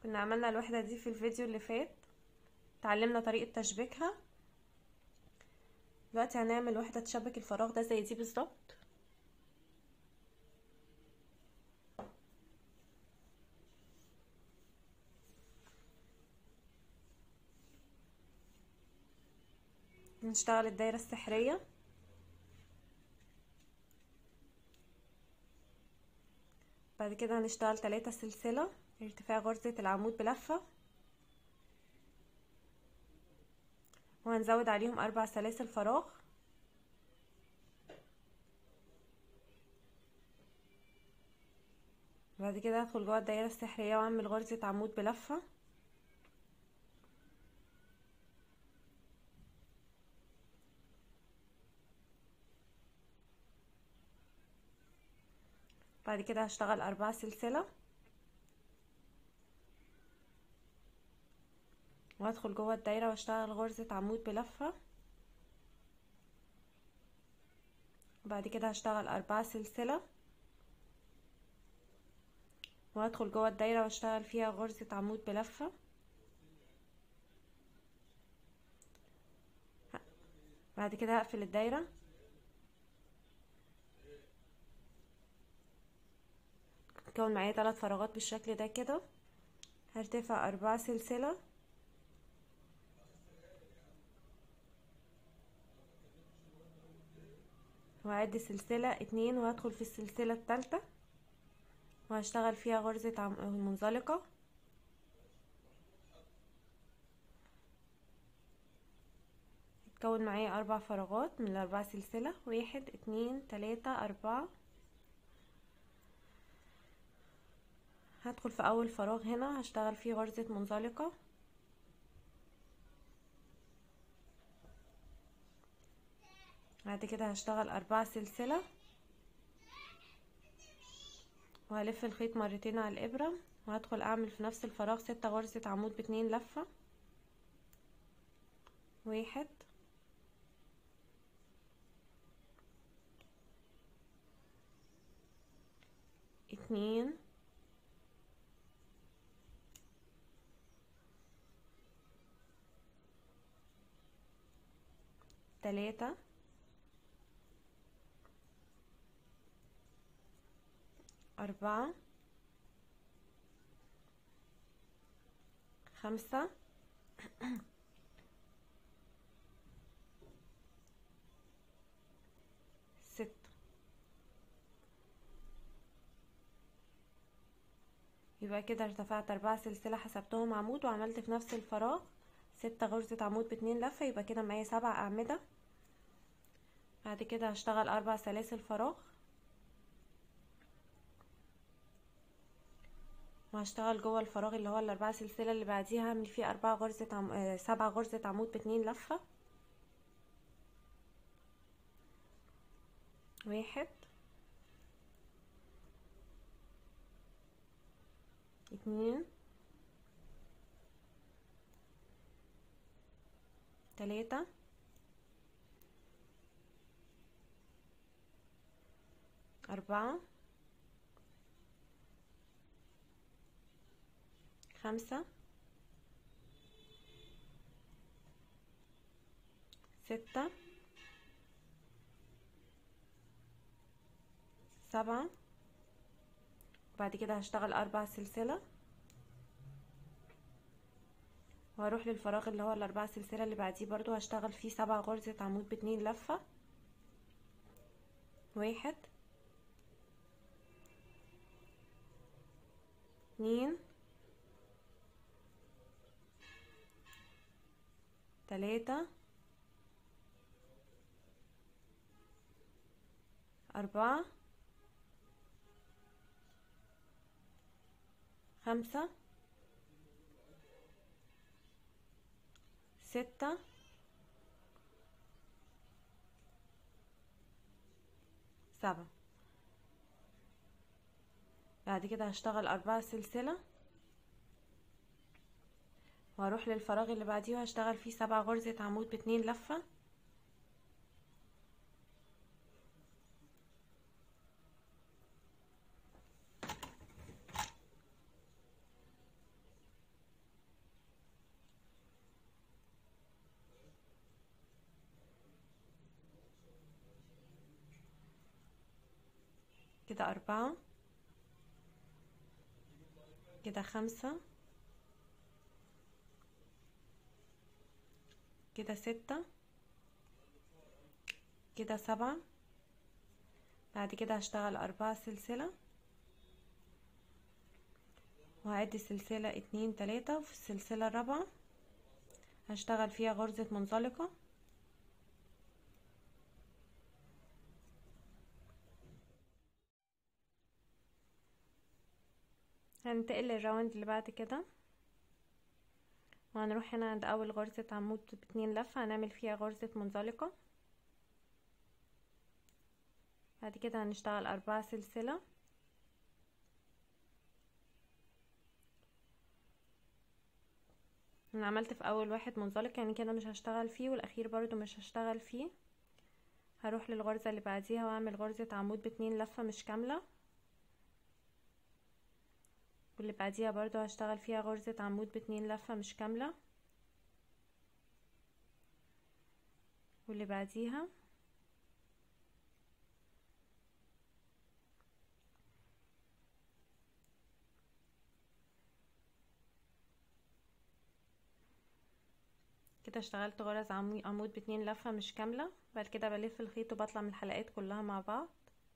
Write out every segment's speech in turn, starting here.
كنا عملنا الوحدة دي في الفيديو اللي فات اتعلمنا طريقة تشبيكها دلوقتي هنعمل وحدة تشبك الفراغ ده زي دي بالظبط نشتغل الدايرة السحرية بعد كده هنشتغل تلاتة سلسلة ارتفاع غرزة العمود بلفة وهنزود عليهم اربع سلاسل فراغ بعد كده هدخل جوه الدايره السحريه واعمل غرزه عمود بلفه بعد كده هشتغل أربعة سلسلة وهدخل جوه الدايرة واشتغل غرزة عمود بلفة بعد كده هشتغل أربعة سلسلة وهدخل جوه الدايرة واشتغل فيها غرزة عمود بلفة بعد كده هقفل الدايرة كون معايا ثلاث فراغات بالشكل ده كده هرتفع أربعة سلسلة وهعد سلسلة اتنين وهدخل في السلسلة التالتة وهشتغل فيها غرزة منزلقة اتكون معايا اربع فراغات من الاربع سلسلة واحد اتنين تلاتة اربعة هدخل في اول فراغ هنا هشتغل فيه غرزة منزلقة بعد كده هشتغل أربعة سلسلة وهلف الخيط مرتين على الإبرة وهدخل أعمل في نفس الفراغ ستة غرزة عمود باتنين لفة واحد اتنين تلاتة أربعة خمسة ستة يبقى كده ارتفعت أربعة سلسلة حسبتهم عمود وعملت في نفس الفراغ ستة غرزة عمود باتنين لفة يبقى كده معايا سبع أعمدة بعد كده هشتغل أربع سلاسل فراغ وهشتغل جوه الفراغ اللي هو الاربعه سلسله اللي بعديها هعمل فيه اربعه غرزه عم... آه سبعه غرزه عمود باتنين لفه واحد اتنين تلاته اربعه خمسة ستة سبعة بعد كده هشتغل أربع سلسلة وهروح للفراغ اللي هو الأربع سلسلة اللي بعديه برضو هشتغل فيه سبع غرزة عمود باتنين لفة واحد اتنين تلاتة أربعة خمسة ستة سبعة بعد كده هشتغل أربعة سلسلة وهروح للفراغ اللي بعديه وهشتغل فيه سبع غرزة عمود باتنين لفة كده أربعة كده خمسة كده ستة كده سبعة بعد كده هشتغل أربعة سلسلة وهعد سلسلة اتنين تلاتة وفي السلسلة الرابعة هشتغل فيها غرزة منزلقة هننتقل للراوند اللي بعد كده وهنروح هنا عند اول غرزة عمود باتنين لفة هنعمل فيها غرزة منزلقة بعد كده هنشتغل أربعة سلسلة انا عملت في اول واحد منزلق يعني كده مش هشتغل فيه والاخير برضو مش هشتغل فيه هروح للغرزة اللي بعديها واعمل غرزة عمود باتنين لفة مش كاملة واللي بعديها برضو هشتغل فيها غرزة عمود باتنين لفة مش كاملة واللي بعديها كده اشتغلت غرز عمود باتنين لفة مش كاملة بعد كده بلف الخيط وبطلع من الحلقات كلها مع بعض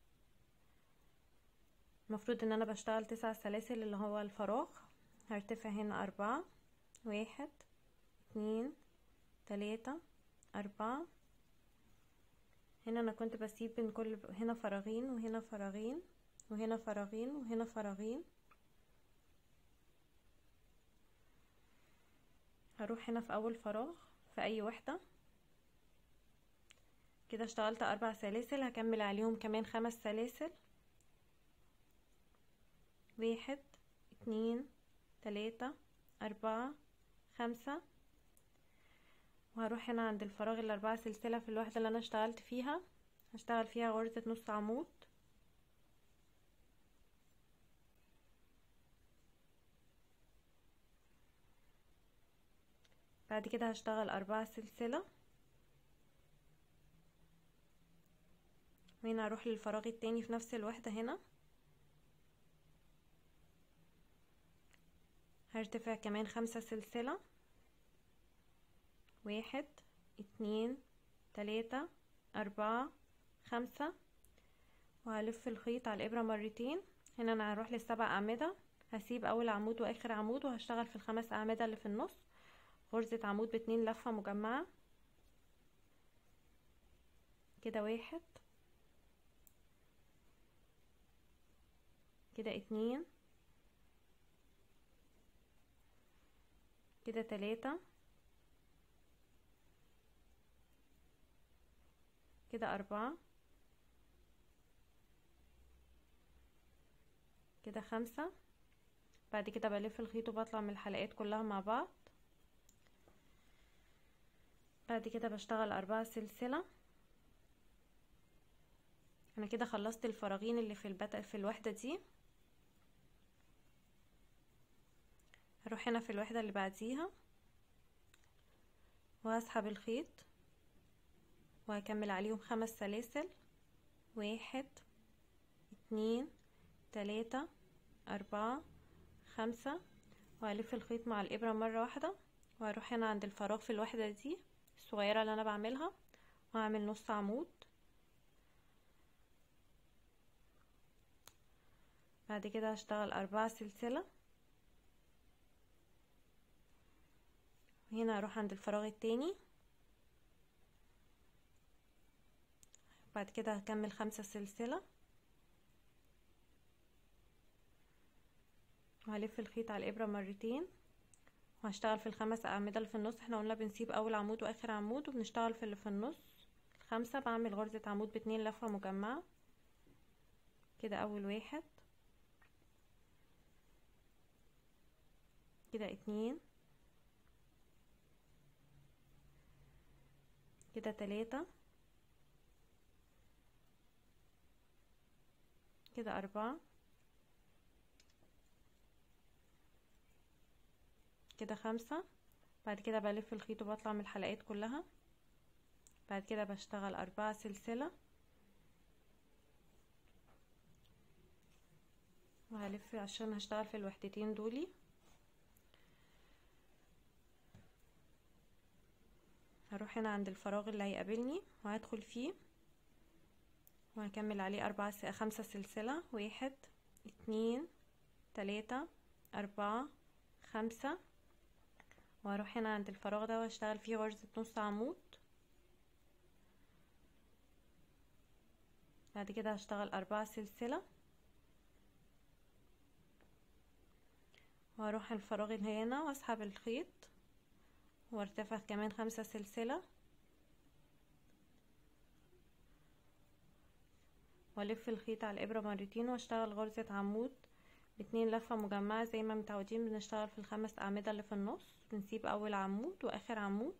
المفروض ان انا بشتغل تسع سلاسل اللي هو الفراغ هرتفع هنا اربعة واحد اتنين تلاتة اربعة هنا انا كنت بسيب بين كل هنا فراغين وهنا فراغين وهنا فراغين وهنا فراغين هروح هنا في اول فراغ في اي وحدة كده اشتغلت اربع سلاسل هكمل عليهم كمان خمس سلاسل واحد اتنين تلاتة اربعة خمسة وهروح هنا عند الفراغ الاربعة سلسلة في الوحدة اللي انا اشتغلت فيها هشتغل فيها غرزة نص عمود بعد كده هشتغل أربعة سلسلة وهنا هروح للفراغ التاني في نفس الوحدة هنا هرتفع كمان خمسة سلسلة واحد اتنين تلاتة أربعة خمسة وهلف الخيط على الإبرة مرتين هنا أنا هروح للسبع أعمدة هسيب أول عمود وآخر عمود وهشتغل في الخمس أعمدة اللي في النص غرزة عمود باتنين لفة مجمعة كده واحد كده اتنين كده تلاتة كده أربعة كده خمسة بعد كده بلف الخيط وبطلع من الحلقات كلها مع بعض بعد كده بشتغل أربعة سلسلة أنا كده خلصت الفراغين اللي في البت... في الوحدة دي هروح هنا في الوحدة اللي بعديها وهسحب الخيط وهكمل عليهم خمس سلاسل واحد اتنين تلاتة أربعة خمسة وهلف الخيط مع الإبرة مرة واحدة وهروح هنا عند الفراغ في الوحدة دي الصغيرة اللي أنا بعملها وهعمل نص عمود بعد كده هشتغل أربعة سلسلة وهنا هروح عند الفراغ التاني بعد كده هكمل خمسة سلسلة وهلف الخيط على الإبرة مرتين وهشتغل في الخمس أعمدة اللي في النص احنا قلنا بنسيب أول عمود وآخر عمود وبنشتغل في اللي في النص الخمسة بعمل غرزة عمود باتنين لفة مجمعة كده أول واحد كده اتنين كده تلاتة كده أربعة كده خمسة بعد كده بلف الخيط وبطلع من الحلقات كلها بعد كده بشتغل أربعة سلسلة وهلف عشان هشتغل في الوحدتين دولي هروح هنا عند الفراغ اللي هيقابلني وهدخل فيه وهكمل عليه أربعة س... خمسة سلسلة واحد اتنين تلاتة أربعة خمسة وهروح هنا عند الفراغ ده واشتغل فيه غرزة نص عمود بعد كده هشتغل أربعة سلسلة وهروح الفراغ اللي هنا واسحب الخيط وارتفع كمان خمسة سلسلة والف الخيط على الابرة مرتين واشتغل غرزة عمود باتنين لفة مجمعة زي ما متعودين بنشتغل في الخمس اعمدة اللي في النص بنسيب اول عمود واخر عمود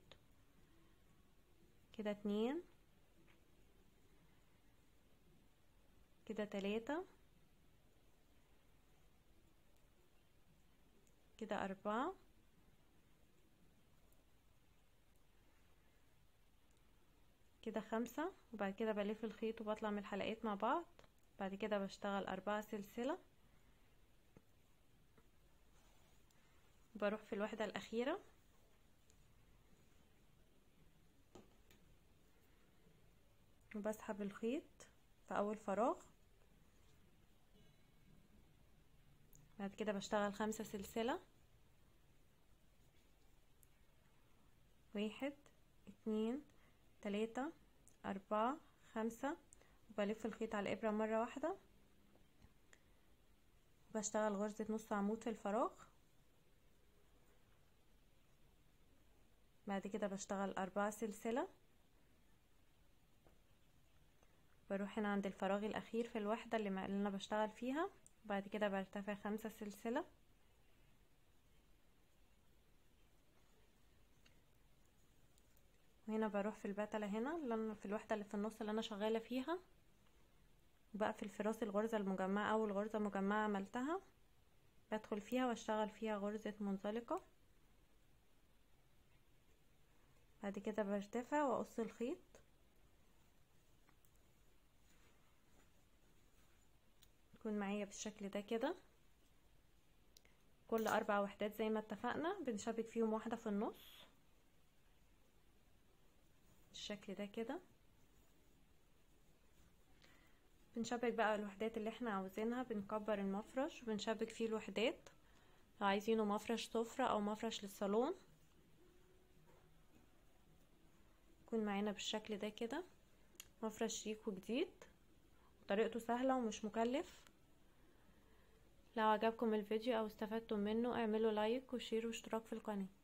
كده اتنين كده تلاتة كده أربعة كده خمسة وبعد كده بلف الخيط وبطلع من الحلقات مع بعض بعد كده بشتغل أربعة سلسلة بروح في الوحدة الأخيرة وبسحب الخيط في أول فراغ بعد كده بشتغل خمسة سلسلة واحد اتنين تلاتة أربعة خمسة وبلف الخيط على الإبرة مرة واحدة بشتغل غرزة نص عمود في الفراغ بعد كده بشتغل أربعة سلسلة بروح هنا عند الفراغ الأخير في الوحدة اللي, اللي أنا بشتغل فيها بعد كده برتفع خمسة سلسلة وهنا بروح في البتلة هنا اللي أنا في الوحدة اللي في النص اللي أنا شغالة فيها بقفل في راس الغرزة المجمعة أول غرزة مجمعة عملتها بدخل فيها واشتغل فيها غرزة منزلقة بعد كده برتفع واقص الخيط يكون معايا بالشكل ده كده كل اربع وحدات زي ما اتفقنا بنشبك فيهم واحدة في النص بالشكل ده كده بنشبك بقى الوحدات اللي احنا عاوزينها بنكبر المفرش وبنشبك فيه الوحدات لو عايزينه مفرش سفرة او مفرش للصالون يكون معانا بالشكل ده كده مفرش شيك وجديد طريقته سهلة ومش مكلف لو عجبكم الفيديو او استفدتم منه اعملوا لايك وشير واشتراك في القناة